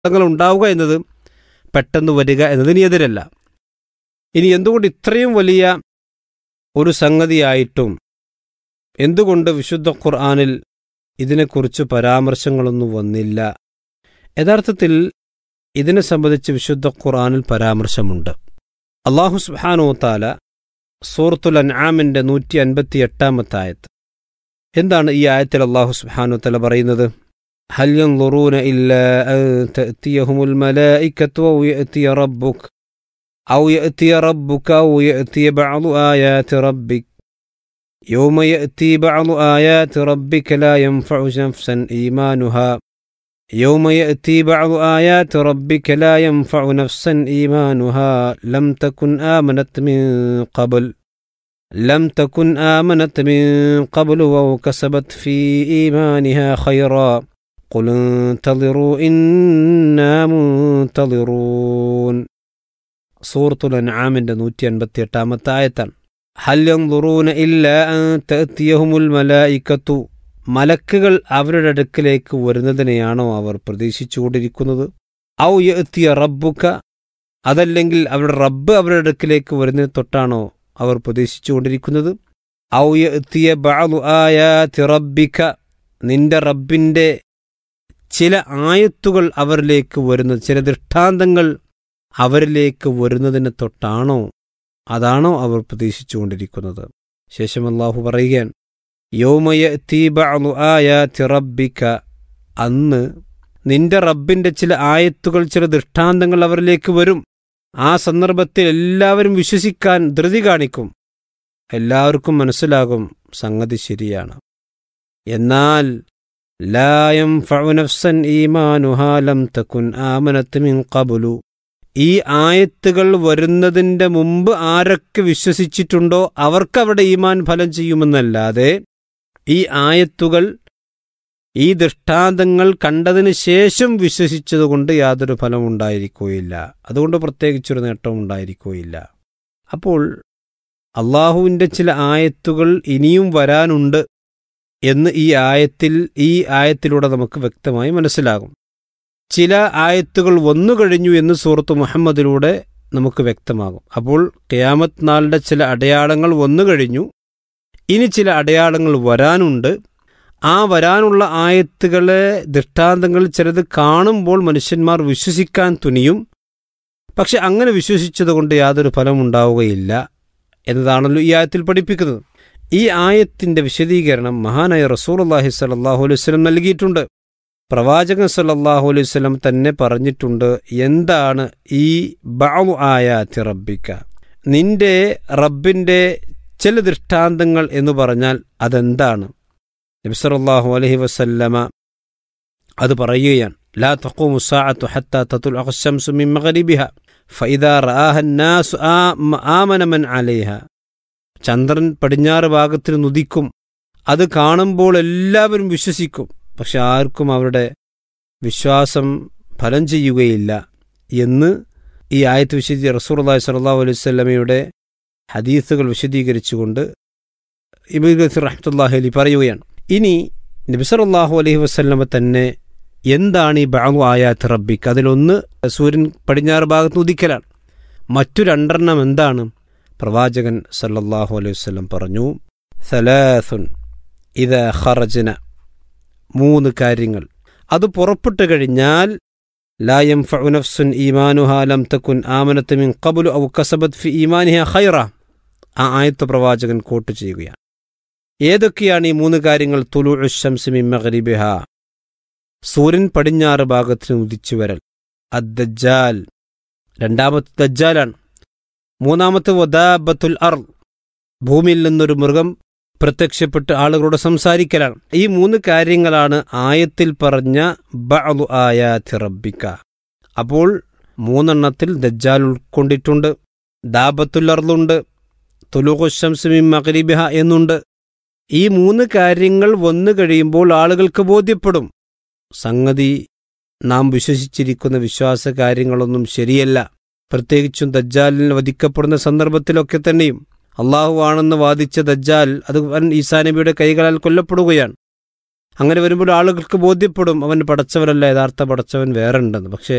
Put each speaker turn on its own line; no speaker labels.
അപകടങ്ങൾ ഉണ്ടാവുക എന്നത് പെട്ടെന്ന് വരിക എന്നതിന് എതിരല്ല ഇനി എന്തുകൊണ്ട് ഇത്രയും വലിയ ഒരു സംഗതിയായിട്ടും എന്തുകൊണ്ട് വിശുദ്ധ ഖുർആാനിൽ ഇതിനെക്കുറിച്ച് പരാമർശങ്ങളൊന്നും വന്നില്ല യഥാർത്ഥത്തിൽ ഇതിനെ സംബന്ധിച്ച് വിശുദ്ധ ഖുർആാനിൽ പരാമർശമുണ്ട് അള്ളാഹു സുബ്ഹാനു താല സൂറത്തുൽ അൻആമിന്റെ നൂറ്റി അൻപത്തി എട്ടാമത്തെ ആയത്ത് എന്താണ് ഈ ആയത്തിൽ അള്ളാഹു സുബ്ഹാനു തല പറയുന്നത് هل ينظرون إلا أن تأتيهم الملائكة أو يأتي ربك أو يأتي ربك أو يأتي بعض آيات ربك يوم يأتي بعض آيات ربك لا ينفع نفسا إيمانها يوم يأتي بعض آيات ربك لا ينفع نفسا إيمانها لم تكن آمنت من قبل لم تكن آمنت من قبل أو كسبت في إيمانها خيرا قل انتظروا إنا منتظرون സൂറത്തുൽ അൻആമിന്റെ നൂറ്റി അൻപത്തി എട്ടാമത്തെ ആയത്താണ് ഹൽ യൻദുറൂന ഇല്ലാ അൻ തഅതിയഹുമുൽ മലായിക്കത്തു മലക്കുകൾ അവരുടെ അടുക്കിലേക്ക് വരുന്നതിനെയാണോ അവർ പ്രതീക്ഷിച്ചുകൊണ്ടിരിക്കുന്നത് ഔ യഅതിയ റബ്ബുക അതല്ലെങ്കിൽ അവരുടെ റബ്ബ് അവരുടെ അടുക്കിലേക്ക് വരുന്നതിന് തൊട്ടാണോ അവർ പ്രതീക്ഷിച്ചുകൊണ്ടിരിക്കുന്നത് ഔ യഅതിയ ബഅദു ആയാതി റബ്ബിക നിന്റെ റബ്ബിന്റെ ചില ആയത്തുകൾ അവരിലേക്ക് വരുന്നത് ചില ദൃഷ്ടാന്തങ്ങൾ അവരിലേക്ക് വരുന്നതിന് തൊട്ടാണോ അതാണോ അവർ പ്രതീക്ഷിച്ചുകൊണ്ടിരിക്കുന്നത് ശേഷം അള്ളാഹു പറയുകയാണ് യോമയ റബ്ബിക്ക അന്ന് നിന്റെ റബ്ബിന്റെ ചില ആയത്തുകൾ ചില ദൃഷ്ടാന്തങ്ങൾ അവരിലേക്ക് വരും ആ സന്ദർഭത്തിൽ എല്ലാവരും വിശ്വസിക്കാൻ ധൃതി കാണിക്കും എല്ലാവർക്കും മനസ്സിലാകും സംഗതി ശരിയാണ് എന്നാൽ ലായം ഫൗനഫ്സൻ ഈമാനുഹാലം തക്കുൻ ആമനത്ത് മിൻ കബുലു ഈ ആയത്തുകൾ വരുന്നതിന്റെ മുമ്പ് ആരൊക്കെ വിശ്വസിച്ചിട്ടുണ്ടോ അവർക്കവിടെ ഈമാൻ ഫലം ചെയ്യുമെന്നല്ലാതെ ഈ ആയത്തുകൾ ഈ ദൃഷ്ടാന്തങ്ങൾ കണ്ടതിന് ശേഷം വിശ്വസിച്ചതുകൊണ്ട് യാതൊരു ഫലം ഉണ്ടായിരിക്കുകയില്ല അതുകൊണ്ട് പ്രത്യേകിച്ചൊരു നേട്ടവും ഉണ്ടായിരിക്കുകയില്ല അപ്പോൾ അള്ളാഹുവിൻ്റെ ചില ആയത്തുകൾ ഇനിയും വരാനുണ്ട് എന്ന് ഈ ആയത്തിൽ ഈ ആയത്തിലൂടെ നമുക്ക് വ്യക്തമായി മനസ്സിലാകും ചില ആയത്തുകൾ വന്നു കഴിഞ്ഞു എന്ന് സൂറത്ത് മുഹമ്മദിലൂടെ നമുക്ക് വ്യക്തമാകും അപ്പോൾ ഖിയാമത്ത് നാളിന്റെ ചില അടയാളങ്ങൾ വന്നു കഴിഞ്ഞു ഇനി ചില അടയാളങ്ങൾ വരാനുണ്ട് ആ വരാനുള്ള ആയത്തുകളെ ദൃഷ്ടാന്തങ്ങൾ ചിലത് കാണുമ്പോൾ മനുഷ്യന്മാർ വിശ്വസിക്കാൻ തുനിയും പക്ഷെ അങ്ങനെ വിശ്വസിച്ചതുകൊണ്ട് യാതൊരു ഫലം ഉണ്ടാവുകയില്ല എന്നതാണല്ലോ ഈ ആയത്തിൽ പഠിപ്പിക്കുന്നത് ഈ ആയത്തിന്റെ വിശദീകരണം മഹാനായ റസൂർ അള്ളാഹി സലാഹു അലൈഹി സ്വലം നൽകിയിട്ടുണ്ട് പ്രവാചകൻ സല്ലാഹു അലൈഹി സ്വലം തന്നെ പറഞ്ഞിട്ടുണ്ട് എന്താണ് ഈ ബാവു ആയാത്തി റബ്ബിക്ക നിന്റെ റബ്ബിന്റെ ചില ദൃഷ്ടാന്തങ്ങൾ എന്ന് പറഞ്ഞാൽ അതെന്താണ് നബിസറല്ലാഹു അലഹി വസല്ലമ അത് പറയുകയാണ് ലാ തഖൂമു സാഅത്തു ഹത്താ തതുൽ അഖ്ശംസു മിൻ മഗ്രിബിഹ ഫഇദാ റആഹ الناس ആമന മൻ അലൈഹ ചന്ദ്രൻ പടിഞ്ഞാറ് ഭാഗത്തിന് നുദിക്കും അത് കാണുമ്പോൾ എല്ലാവരും വിശ്വസിക്കും പക്ഷെ ആർക്കും അവരുടെ വിശ്വാസം ഫലം ചെയ്യുകയില്ല എന്ന് ഈ ആയത്ത് വിശദീ റസൂർ അള്ളാഹി സ്വല്ലാ അലൈഹി സ്വല്ലമയുടെ ഹദീസുകൾ വിശദീകരിച്ചുകൊണ്ട് ഇബിൻ ഗസീർ റഹ്മത്തുല്ലാഹി അലി പറയുകയാണ് ഇനി നബിസറല്ലാഹു അലൈഹി വസ്ല്ലമ തന്നെ എന്താണ് ഈ ബാഗു ആയാത്ത് റബ്ബിക്ക് അതിലൊന്ന് സൂര്യൻ പടിഞ്ഞാറ് ഭാഗത്ത് ഉദിക്കലാണ് മറ്റു രണ്ടെണ്ണം എന്താണ് പ്രവാചകൻ സല്ലല്ലാഹു അലൈഹി വസ്ലം പറഞ്ഞു സലാസുൻ ഇത് ഖറജന മൂന്ന് കാര്യങ്ങൾ അത് പുറപ്പെട്ടു കഴിഞ്ഞാൽ ലായം ഫുനഫ്സുൻ ഈമാനുഹാലം തക്കുൻ ആമനത്ത് മിൻ കബുലു ഔ കസബത് ഫി ഈമാനിഹ ഖൈറ ആ ആയത്ത് പ്രവാചകൻ കോട്ട് ചെയ്യുകയാണ് ഏതൊക്കെയാണ് ഈ മൂന്ന് കാര്യങ്ങൾ തുലു ഉഷംസ് മിൻ മഗ്രിബിഹ സൂര്യൻ പടിഞ്ഞാറ് ഭാഗത്തിന് ഉദിച്ചു വരൽ അദ്ദജാൽ രണ്ടാമത്തെ ദജ്ജാലാണ് മൂന്നാമത്തെ വദാബത്തുൽ അർ ഭൂമിയിൽ നിന്നൊരു മൃഗം പ്രത്യക്ഷപ്പെട്ട് ആളുകളോട് സംസാരിക്കലാണ് ഈ മൂന്ന് കാര്യങ്ങളാണ് ആയത്തിൽ പറഞ്ഞ ബഅു ആയാത്തി റബ്ബിക്ക അപ്പോൾ മൂന്നെണ്ണത്തിൽ ദജ്ജാൽ ഉൾക്കൊണ്ടിട്ടുണ്ട് ദാബത്തുൽ അർലുണ്ട് തുലുഖുശംസുമിൻ മഗ്രിബിഹ എന്നുണ്ട് ഈ മൂന്ന് കാര്യങ്ങൾ വന്നു കഴിയുമ്പോൾ ആളുകൾക്ക് ബോധ്യപ്പെടും സംഗതി നാം വിശ്വസിച്ചിരിക്കുന്ന വിശ്വാസ കാര്യങ്ങളൊന്നും ശരിയല്ല പ്രത്യേകിച്ചും ദജ്ജാലിന് വധിക്കപ്പെടുന്ന സന്ദർഭത്തിലൊക്കെ തന്നെയും അള്ളാഹു ആണെന്ന് വാദിച്ച ദജ്ജാൽ അത് ഈസാ നബിയുടെ കൈകളാൽ കൊല്ലപ്പെടുകയാണ് അങ്ങനെ വരുമ്പോൾ ആളുകൾക്ക് ബോധ്യപ്പെടും അവൻ പടച്ചവനല്ല യഥാർത്ഥ പടച്ചവൻ വേറെ ഉണ്ടെന്ന് പക്ഷേ